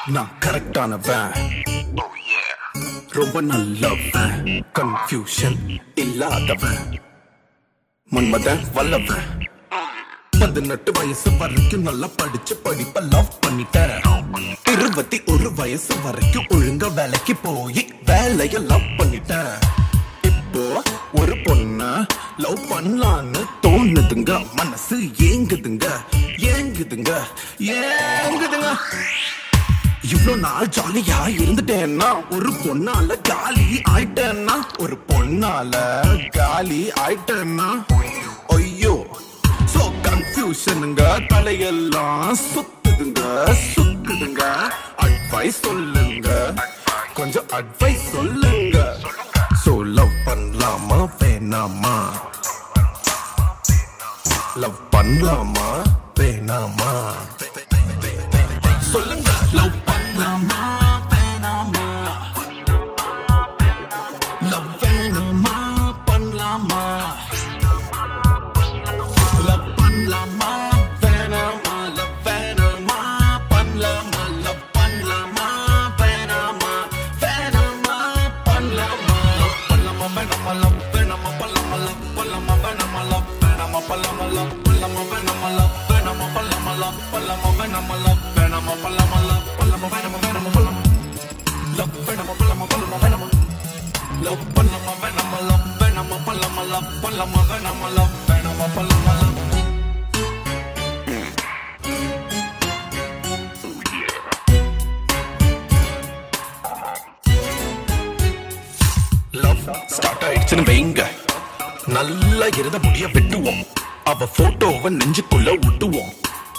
நான் கரெக்டானவன் ரொம்ப நல்லவன் கன்ஃபியூஷன் இல்லாதவன் மன்மதன் வல்லவன் பதினெட்டு வயசு வரைக்கும் நல்லா படிச்சு படிப்ப லவ் பண்ணிட்டேன் இருபத்தி ஒரு வயசு வரைக்கும் ஒழுங்கா வேலைக்கு போய் வேலைய லவ் பண்ணிட்டேன் இப்போ ஒரு பொண்ண லவ் பண்ணலான்னு தோணுதுங்க மனசு ஏங்குதுங்க ஏங்குதுங்க ஏங்குதுங்க இவ்வளவு நாள் ஜாலியா இருந்துட்டேன்னா ஒரு பொண்ணால காலி ஆயிட்டேன்னா ஒரு பொண்ணால காலி ஆயிட்டேன்னா ஐயோ சோ கன்ஃபியூஷனுங்க தலையெல்லாம் சுத்துதுங்க சுத்துதுங்க அட்வைஸ் சொல்லுங்க கொஞ்சம் அட்வைஸ் சொல்லுங்க சோ லவ் பண்ணலாமா வேணாமா லவ் பண்ணலாமா வேணாமா சொல்லுங்க லவ் பண்ணலாமா வேணாமா லவ் வேணுமா பண்ணலாமா லவ் பண்ணலாமா வேணாமா லவ் வேணுமா பண்ணலாமா லவ் பண்ணலாமா வேணாமா வேணாமா பண்ணலாமா லவ் பண்ணலாமா வேணாமா லவ் வேணாமா பண்ணலாமா லவ் பண்ணலாமா வேணாமா லவ் வேணாமா பண்ணலாமா லவ் பண்ணலாமா வேணாமா லவ் வேணாமா பண்ணலாமா லவ் பண்ணலாமா வேணாமா லவ் வேணாமா பண்ணலாமா லவ் பண்ணலாமா வேணாமா வேணாமா பண்ணலாமா லவ் வேணாமா பண்ணலாமா பண்ணலாமா வேணாமா லவ் பண்ணலாமா வேணாமா லவ் வேணாமா பண்ணலாமா லவ் பண்ணலாமா வேணாமா லவ் வேணாமா பண்ணலாமா லவ் லவ் ஸ்டார்ட் ஆயிடுச்சுன்னு வைங்க நல்லா இருந்த முடிய வெட்டுவோம் அவ போட்டோவை நெஞ்சுக்குள்ள விட்டுவோம்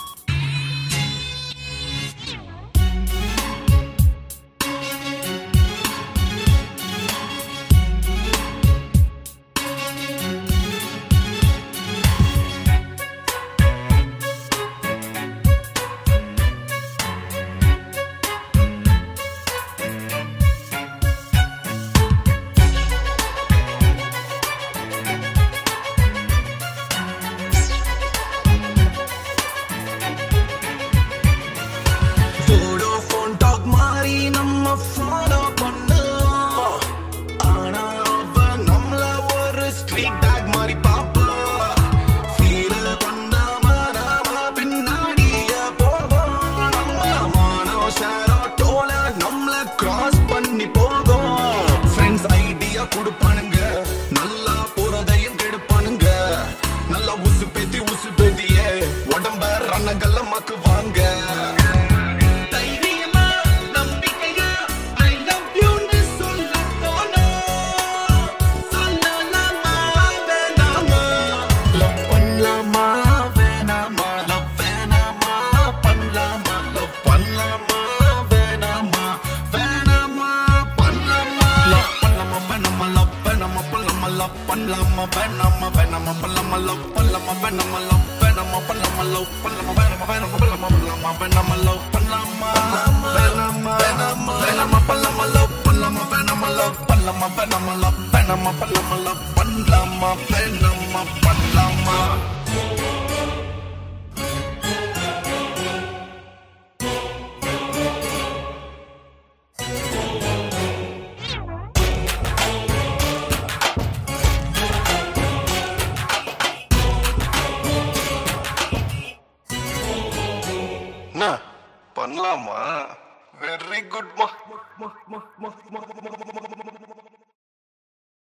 வோடோஃபோன் டாக் மாதிரி நம்ம ஃபாலோ பண்ணுவோம் ஆனா அவ நம்மள ஒரு ஸ்ட்ரீட் டாக் மாதிரி பாப்பா ஃபீல் பண்ணாம நாம பின்னாடியே போவோம் நம்ம மானோ ஷேரோ டோல நம்மள கிராஸ் பண்ணி போகும் ஃப்ரெண்ட்ஸ் ஐடியா கொடுப்பானுங்க நல்லா போறதையும் கெடுப்பானுங்க நல்லா உசு பேத்தி உசு பேத்தியே உடம்ப ரணங்கல்ல மக்குவாங்க தைரியமா நம்பிக்கையா I love youன்னு சொல்லத் தோணும். சொல்லலாமா வேணாமா? Love பண்ணலாமா வேணாமா? Love வேணாமா பண்ணலாமா? Love பண்ணலாமா வேணாமா? வேணாமா பண்ணலாமா? Love பண்ணலாமா வேணாமா? Love வேணாமா பண்ணலாமா? Love பண்ணலாமா வேணாமா? வேணாமா பண்ணலாமா? Love பண்ணலாமா வேணாமா? Love வேணாமா பண்ணலாமா? Love பண்ணலாமா வேணாமா? வேணாமா பண்ணலாமா? பண்ணலாமா வேணாமா? Love பண்ணலாமா வேணாமா? வேணாமா வேணாமா பண்ணலாமா? Love பண்ணலாமா வேணாமா? Love பண்ணலாமா வேணாமா? Love வேணாமா பண்ணலாமா? Love பண்ணலாமா வேணாமா? பண்ணலாமா என்ன பண்ணலாமா வெரி குட் மா